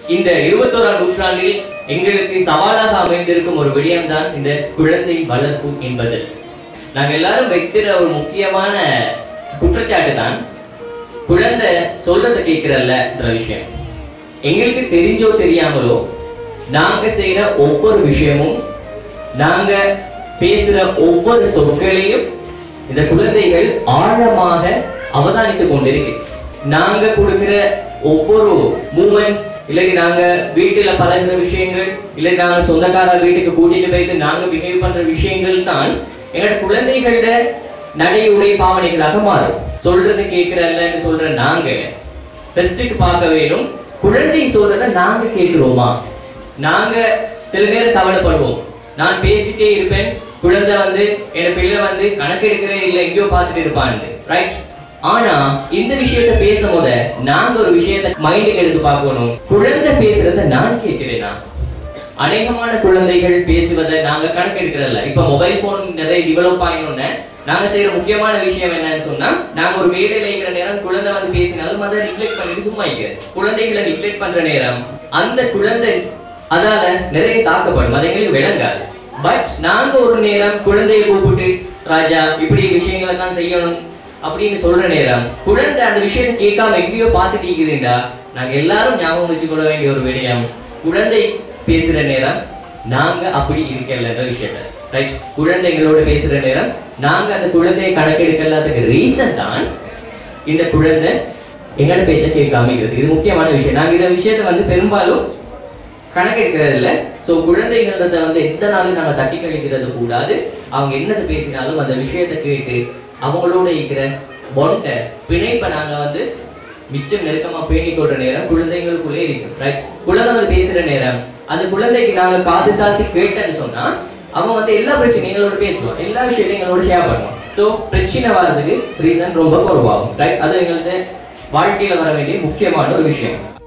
இந்த இருபத்தோராம் நூற்றாண்டில் எங்களுக்கு சவாலாக அமைந்திருக்கும் ஒரு விடயம்தான் இந்த குழந்தை வளர்ப்பு என்பது நாங்க எல்லாரும் வைக்கிற ஒரு முக்கியமான குற்றச்சாட்டு தான் குழந்தை சொல்றத கேட்கிறல்லன்ற விஷயம் எங்களுக்கு தெரிஞ்சோ தெரியாமலோ நாங்க செய்யற ஒவ்வொரு விஷயமும் நாங்க பேசுற ஒவ்வொரு சொற்களையும் இந்த குழந்தைகள் ஆழமாக அவதானித்துக் கொண்டிருக்கு நாங்க கொடுக்கிற ஒவ்வொரு மூமெண்ட்ஸ் இல்லாட்டி நாங்க வீட்டுல பழகுற விஷயங்கள் இல்லை நாங்க சொந்தக்கார வீட்டுக்கு கூட்டிட்டு போயிட்டு நாங்க பிஹேவ் பண்ற விஷயங்கள் தான் எங்களோட குழந்தைகளோட நடை உடை பாவனைகளாக மாறும் சொல்றது கேட்கிறல்லன்னு சொல்ற நாங்க ஃபெஸ்ட்டுக்கு பார்க்க வேணும் குழந்தை சொல்றத நாங்க கேட்கிறோமா நாங்க சில பேர் கவலைப்படுவோம் நான் பேசிட்டே இருப்பேன் குழந்தை வந்து என் பிள்ளை வந்து கணக்கெடுக்கிறே இல்லை எங்கேயோ பார்த்துட்டு இருப்பான்னு ரைட் ஆனா இந்த விஷயத்த பேசும்போது நாங்க ஒரு விஷயத்த மைண்டுக்கு எடுத்து பார்க்கணும் குழந்தை பேசுறத நான் கேட்கிறேனா அநேகமான குழந்தைகள் பேசுவதை நாங்க கணக்கெடுக்கிறதில்ல இப்ப மொபைல் போன் நிறைய டெவலப் ஆயினோன்னு நாங்க செய்யற முக்கியமான விஷயம் என்னன்னு சொன்னா நாங்க ஒரு மேடையில இருக்கிற நேரம் குழந்தை வந்து பேசினாலும் அதை நிக்லெக்ட் பண்ணிட்டு சும்மா இருக்கிறேன் குழந்தைகளை நிக்லெக்ட் பண்ற நேரம் அந்த குழந்தை அதால நிறைய தாக்கப்படும் அது எங்களுக்கு விளங்காது பட் நாங்க ஒரு நேரம் குழந்தையை கூப்பிட்டு ராஜா இப்படி விஷயங்களை தான் செய்யணும் அப்படின்னு சொல்ற நேரம் குழந்தை அந்த விஷயத்தை கேட்காம எங்கேயோ பார்த்துட்டு இருக்குதுண்டா நாங்க எல்லாரும் ஞாபகம் வச்சுக்கொள்ள வேண்டிய ஒரு விடயம் குழந்தை பேசுற நேரம் நாங்க அப்படி இருக்கலன்ற விஷயத்த ரைட் குழந்தைகளோட பேசுற நேரம் நாங்க அந்த குழந்தையை கணக்கெடுக்கலாததுக்கு ரீசன் தான் இந்த குழந்தை எங்களோட பேச்சை கேட்காம இருக்குது இது முக்கியமான விஷயம் நாங்க இந்த விஷயத்தை வந்து பெரும்பாலும் கணக்கெடுக்கிறது இல்லை ஸோ குழந்தைகளத வந்து எந்த நாளும் நாங்கள் தட்டி கழிக்கிறது கூடாது அவங்க என்னது பேசினாலும் அந்த விஷயத்தை கேட்டு அவங்களோட இருக்கிற பொண்டை பிணைப்பை நாங்கள் வந்து மிச்சம் நெருக்கமாக பேணி கொள்ற நேரம் குழந்தைங்களுக்குள்ளே இருக்கும் ரைட் குழந்தை வந்து பேசுகிற நேரம் அந்த குழந்தைக்கு நாங்கள் காது தாழ்த்தி கேட்டேன்னு சொன்னால் அவன் வந்து எல்லா பிரச்சனையும் எங்களோட பேசுவான் எல்லா விஷயத்தையும் எங்களோட ஷேர் பண்ணுவான் ஸோ பிரச்சனை வர்றதுக்கு ரீசன் ரொம்ப குறைவாகும் ரைட் அது எங்களுக்கு வாழ்க்கையில் வர வேண்டிய முக்கியமான ஒரு விஷயம்